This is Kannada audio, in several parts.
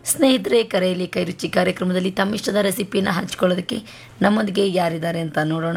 ಸ್ನೇಹಿತರೆ ಕರೆಯಲ್ಲಿ ಕೈರುಚಿ ಕಾರ್ಯಕ್ರಮದಲ್ಲಿ ತಮ್ಮಿಷ್ಟದ ರೆಸಿಪಿನ ಹಂಚ್ಕೊಳ್ಳೋದಕ್ಕೆ ನಮ್ಮೊಂದಿಗೆ ಯಾರಿದ್ದಾರೆ ಅಂತ ನೋಡೋಣ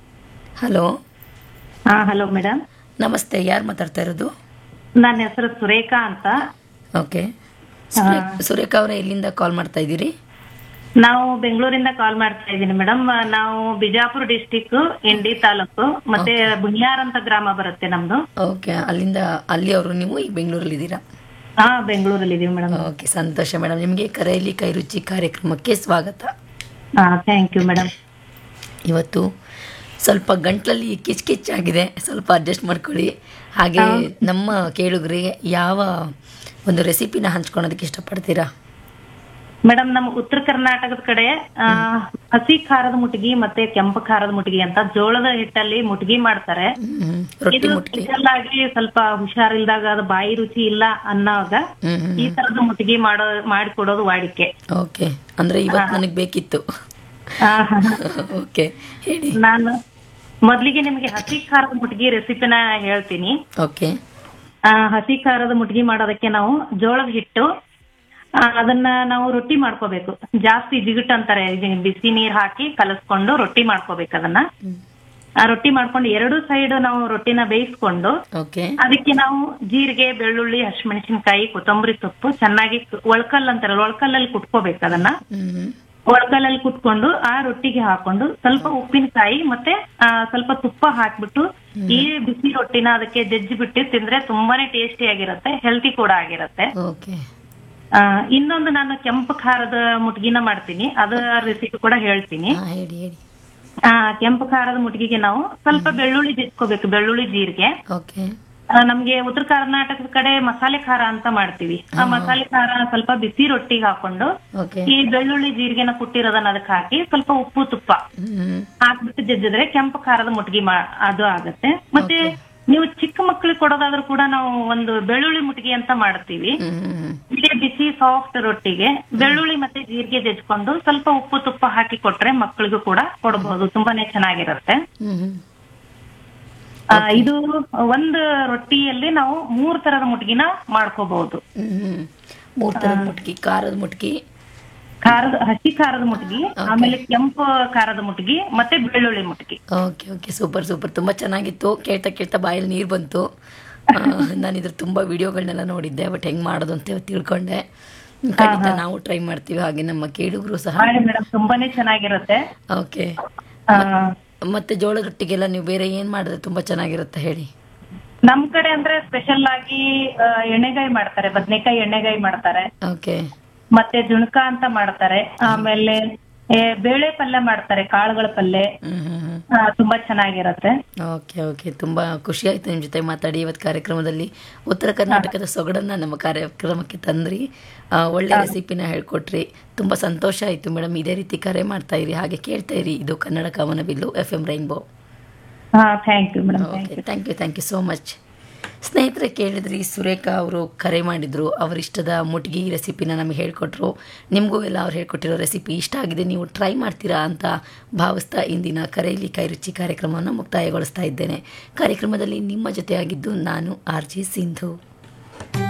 ಹಲೋ ಹಾ ಹಲೋ ಮೇಡಮ್ ನಮಸ್ತೆ ಯಾರು ಮಾತಾಡ್ತಾ ಇರೋದು ನನ್ನ ಹೆಸರು ಸುರೇಖಾ ಅಂತ ಓಕೆ ಸುರೇ- ಸುರೇಖಾ ಅವರೇ ಎಲ್ಲಿಂದ ಕಾಲ್ ಮಾಡ್ತಾ ಇದ್ದೀರಿ ನಾವು ಬೆಂಗಳೂರಿಂದ ಕಾಲ್ ಮಾಡ್ತಾ ಇದ್ದೀನಿ ಮೇಡಮ್ ನಾವು ಬಿಜಾಪುರ ಡಿಸ್ಟಿಕ್ ಇಂಡಿ ತಾಲೂಕು ಮತ್ತೆ ಬುಣಿಯಾರ್ ಅಂತ ಗ್ರಾಮ ಬರುತ್ತೆ ನಮ್ದು ಓಕೆ ಅಲ್ಲಿಂದ ಅಲ್ಲಿ ಅವರು ನೀವು ಈಗ ಬೆಂಗಳೂರಲ್ಲಿ ಇದ್ದೀರಾ ಹಾ ಬೆಂಗಳೂರಲ್ಲಿ ಇದೀವಿ ಮೇಡಮ್ ಓಕೆ ಸಂತೋಷ ಮೇಡಮ್ ನಿಮಗೆ ಕರೆಯಲ್ಲಿ ಕೈರುಚಿ ಕಾರ್ಯಕ್ರಮಕ್ಕೆ ಸ್ವಾಗತ ಹಾ ಥ್ಯಾಂಕ್ ಯು ಮೇಡಮ್ ಇವತ್ತು ಸ್ವಲ್ಪ ಗಂಟ್ಲಲ್ಲಿ ಕಿಚ್ ಕಿಚ್ ಆಗಿದೆ ಸ್ವಲ್ಪ ಅಡ್ಜಸ್ಟ್ ಮಾಡ್ಕೊಳ್ಳಿ ಹಾಗೆ ನಮ್ಮ ಕೇಳುಗರಿಗೆ ಯಾವ ಒಂದು ರೆಸಿಪಿನ ಹಂಚ್ಕೊಳೋದಕ್ಕೆ ಇಷ್ಟಪಡ್ತೀರಾ ಮೇಡಮ್ ನಮ್ಮ ಉತ್ತರ ಕರ್ನಾಟಕದ ಕಡೆ ಆ, ಹಸಿ ಖಾರದ ಮುಟ್ಗಿ ಮತ್ತೆ ಕೆಂಪು ಖಾರದ ಮುಟ್ಗಿ ಅಂತ ಜೋಳದ ಹಿಟ್ಟಲ್ಲಿ ಮುಟ್ಗಿ ಮಾಡ್ತಾರೆ ಹ್ಮ್, ರೊಟ್ಟಿ ಇದು ಮುಟ್ಟಿ ಸ್ಪೆಷಲ್ ಆಗಿ ಸ್ವಲ್ಪ ಹುಷಾರಿಲ್ದಾಗ ಅದು ಬಾಯಿ ರುಚಿ ಇಲ್ಲ ಅನ್ನೋವಾಗ ಹ್ಮ್ ಹ್ಮ್. ಈ ತರದ ಮುಟ್ಗಿ ಮಾಡೋ ಮಾಡಿಕೊಡೋದು ವಾಡಿಕೆ ಓಕೆ ಅಂದ್ರೆ ಇವತ್ತು ನನಗೆ ಬೇಕಿತ್ತು ಆ, ಹಾ, ಹಾ. ಓಕೆ ಹೇಳಿ ನಾನು ಮೊದ್ಲಿಗೆ ನಿಮಗೆ ಹಸಿ ಖಾರದ ಮುಟ್ಗಿ ರೆಸಿಪಿನ ಹೇಳ್ತೀನಿ ಓಕೆ ಆ, ಹಸಿ ಖಾರದ ಮುಟ್ಗಿ ಮಾಡೋದಕ್ಕೆ ನಾವು ಜೋಳದ ಹಿಟ್ಟು ಆ, ಅದನ್ನ ನಾವು ರೊಟ್ಟಿ ಮಾಡ್ಕೋಬೇಕು ಜಾಸ್ತಿ ಜಿಗುಟ್ ಅಂತಾರೆ ಇದು ಬಿಸಿ ನೀರ್ ಹಾಕಿ ಕಲಸ್ಕೊಂಡು ರೊಟ್ಟಿ ಮಾಡ್ಕೋಬೇಕು ಅದನ್ನ ಆ ರೊಟ್ಟಿ ಮಾಡ್ಕೊಂಡು ಎರಡು ಸೈಡ್ ನಾವು ರೊಟ್ಟಿನ ಬೇಯಿಸ್ಕೊಂಡು ಓಕೆ ಅದಕ್ಕೆ ನಾವು ಜೀರಿಗೆ ಬೆಳ್ಳುಳ್ಳಿ ಹಸಿಮೆಣಸಿನಕಾಯಿ ಕೊತ್ತಂಬರಿ ಸೊಪ್ಪು ಚೆನ್ನಾಗಿ ಒಳ್ಕಲ್ ಅಂತಾರಲ್ಲ ಒಳ್ಕಲ್ಲಲ್ಲಿ ಕುಟ್ಕೋಬೇಕು ಅದನ್ನ ಹ್ಮ್ ಒಳಕಲ್ಲಲ್ಲಿ ಕುಟ್ಕೊಂಡು ಆ ರೊಟ್ಟಿಗೆ ಹಾಕೊಂಡು ಸ್ವಲ್ಪ ಉಪ್ಪಿನಕಾಯಿ ಮತ್ತೆ ಆ, ಸ್ವಲ್ಪ ತುಪ್ಪ ಹಾಕ್ಬಿಟ್ಟು ಈ ಬಿಸಿ ರೊಟ್ಟಿನ ಅದಕ್ಕೆ ಜಜ್ಜಿ ಬಿಟ್ಟು ತಿಂದ್ರೆ ತುಂಬಾನೇ ಟೇಸ್ಟಿ ಆಗಿರುತ್ತೆ ಹೆಲ್ತಿ ಕೂಡ ಆಗಿರುತ್ತೆ ಓಕೆ ಆ, ಇನ್ನೊಂದು ನಾನು ಕೆಂಪು ಖಾರದ ಮುಟ್ಗಿನ ಮಾಡ್ತೀನಿ ಅದರ ರೆಸಿಪಿ ಕೂಡ ಹೇಳ್ತೀನಿ ಹಾ ಹೇಳಿ ಹೇಳಿ ಆ ಕೆಂಪು ಖಾರದ ಮುಟ್ಗಿಗೆ ನಾವು ಸ್ವಲ್ಪ ಬೆಳ್ಳುಳ್ಳಿ ಜಜ್ಕೋಬೇಕು ಬೆಳ್ಳುಳ್ಳಿ ಜೀರಿಗೆ ಓಕೆ ಆ, ನಮ್ಗೆ ಉತ್ತರ ಕರ್ನಾಟಕದ ಕಡೆ ಮಸಾಲೆ ಖಾರ ಅಂತ ಮಾಡ್ತೀವಿ ಆ ಮಸಾಲೆ ಖಾರ ಸ್ವಲ್ಪ ಬಿಸಿ ರೊಟ್ಟಿಗೆ ಹಾಕೊಂಡು ಓಕೆ ಈ ಬೆಳ್ಳುಳ್ಳಿ ಜೀರಿಗೆನ ಕುಟ್ಟಿರೋದನ್ನ ಅದಕ್ಕೆ ಹಾಕಿ ಸ್ವಲ್ಪ ಉಪ್ಪು ತುಪ್ಪ ಹ್ಮ್ ಹಾಕ್ಬಿಟ್ಟು ಜಜ್ಜಿದ್ರೆ ಕೆಂಪು ಖಾರದ ಮುಟ್ಗಿ ಮಾ ಅದು ಆಗತ್ತೆ ಮತ್ತೆ ನೀವು ಚಿಕ್ಕ ಮಕ್ಕಳಿಗೆ ಕೊಡೋದಾದ್ರೂ ಕೂಡ ನಾವು ಒಂದು ಬೆಳ್ಳುಳ್ಳಿ ಮುಟ್ಗಿ ಅಂತ ಮಾಡ್ತೀವಿ ಹ್ಮ್ ಹ್ಮ್ ಇದೇ ಬಿಸಿ ಸಾಫ್ಟ್ ರೊಟ್ಟಿಗೆ ಬೆಳ್ಳುಳ್ಳಿ ಮತ್ತೆ ಜೀರಿಗೆ ಜಜ್ಕೊಂಡು ಸ್ವಲ್ಪ ಉಪ್ಪು ತುಪ್ಪ ಹಾಕಿ ಕೊಟ್ರೆ ಮಕ್ಕಳಿಗೂ ಕೂಡ ಕೊಡಬಹುದು ತುಂಬಾನೇ ಚೆನ್ನಾಗಿರುತ್ತೆ ಹ್ಮ್ ಹ್ಮ್ ಆ, ಇದು ಒಂದು ರೊಟ್ಟಿಯಲ್ಲಿ ನಾವು ಮೂರ್ ತರದ ಮುಟ್ಗಿನ ಮಾಡ್ಕೋಬಹುದು ಹ್ಮ್ ಮೂರ್ ತರದ ಮುಟ್ಗಿ ಖಾರದ ಮುಟ್ಗಿ ಖಾರದ ಹಸಿ ಖಾರದ ಮುಟ್ಗಿ ಆಮೇಲೆ ಕೆಂಪು ಖಾರದ ಮುಟ್ಗಿ ಮತ್ತೆ ಬೆಳ್ಳುಳ್ಳಿ ಮುಟ್ಗಿ ಓಕೆ ಓಕೆ ಸೂಪರ್ ಸೂಪರ್ ತುಂಬ ಚೆನ್ನಾಗಿತ್ತು ಕೇಳ್ತಾ ಕೇಳ್ತಾ ಬಾಯಲ್ಲಿ ನೀರು ಬಂತು ಆ, ನಾನು ಇದ್ರ ತುಂಬ ವಿಡಿಯೋಗಳನ್ನೆಲ್ಲ ನೋಡಿದ್ದೆ ಬಟ್ ಹೆಂಗೆ ಮಾಡೋದು ಅಂತ ಇವತ್ತು ತಿಳ್ಕೊಂಡೆ ಖಂಡಿತ ನಾವು ಟ್ರೈ ಮಾಡ್ತೀವಿ ಹಾಗೆ ನಮ್ಮ ಕೇಳುಗರು ಸಹ ಮಾಡಿ ಮೇಡಮ್ ತುಂಬಾನೇ ಚೆನ್ನಾಗಿರುತ್ತೆ ಓಕೆ ಆ, ಮತ್ತೆ ಜೋಳದ ರೊಟ್ಟಿಗೆಲ್ಲ ನೀವು ಬೇರೆ ಏನು ಮಾಡಿದ್ರೆ ತುಂಬ ಚೆನ್ನಾಗಿರುತ್ತೆ ಹೇಳಿ ನಮ್ ಕಡೆ ಅಂದ್ರೆ ಸ್ಪೆಷಲ್ ಆಗಿ ಆ, ಎಣ್ಣೆಗಾಯಿ ಮಾಡ್ತಾರೆ ಬದ್ನೆಕಾಯಿ ಎಣ್ಣೆಗಾಯಿ ಮಾಡ್ತಾರೆ ಓಕೆ ಮತ್ತೆ ಜುಣಕ ಅಂತ ಮಾಡ್ತಾರೆ ಆಮೇಲೆ ಏ, ಬೇಳೆ ಪಲ್ಯ ಮಾಡ್ತಾರೆ ಕಾಳುಗಳ ಪಲ್ಯ ಹ್ಮ್ ಹ್ಮ್ ಹ್ಮ್ ಆ, ತುಂಬಾ ಚೆನ್ನಾಗಿರುತ್ತೆ ಓಕೆ ಓಕೆ ತುಂಬ ಖುಷಿ ಆಯಿತು ನಿಮ್ಮ ಜೊತೆ ಮಾತಾಡಿ ಇವತ್ತು ಕಾರ್ಯಕ್ರಮದಲ್ಲಿ ಉತ್ತರ ಕರ್ನಾಟಕದ ಸೊಗಡನ್ನು ನಮ್ಮ ಕಾರ್ಯಕ್ರಮಕ್ಕೆ ತಂದ್ರಿ ಆ, ಒಳ್ಳೆ ರೆಸಿಪಿನ ಹೇಳ್ಕೊಟ್ರಿ ತುಂಬ ಸಂತೋಷ ಆಯಿತು ಮೇಡಮ್ ಇದೇ ರೀತಿ ಕರೆ ಮಾಡ್ತಾ ಇರಿ ಹಾಗೆ ಕೇಳ್ತಾ ಇರಿ ಇದು ಕನ್ನಡ ಕಾಮನಬಿಲ್ಲು ಎಫ್ ಎಮ್ ರೈನ್ಬೋ ಹಾ thank you madam okay thank you thank you so much ಸ್ನೇಹಿತರೆ ಕೇಳಿದ್ರಿ ಸುರೇಖಾ ಅವರು ಕರೆ ಮಾಡಿದರು ಅವರಿಷ್ಟದ ಮುಟ್ಗಿ ರೆಸಿಪಿನ ನಮಗೆ ಹೇಳಿಕೊಟ್ರು ನಿಮಗೂ ಎಲ್ಲ ಅವ್ರು ಹೇಳ್ಕೊಟ್ಟಿರೋ ರೆಸಿಪಿ ಇಷ್ಟ ಆಗಿದೆ ನೀವು ಟ್ರೈ ಮಾಡ್ತೀರಾ ಅಂತ ಭಾವಿಸ್ತಾ ಇಂದಿನ ಕರೆಯಲ್ಲಿ ಕೈರುಚಿ ಕಾರ್ಯಕ್ರಮವನ್ನು ಮುಕ್ತಾಯಗೊಳಿಸ್ತಾ ಇದ್ದೇನೆ ಕಾರ್ಯಕ್ರಮದಲ್ಲಿ ನಿಮ್ಮ ಜೊತೆಯಾಗಿದ್ದು ನಾನು ಆರ್ ಜಿ ಸಿಂಧು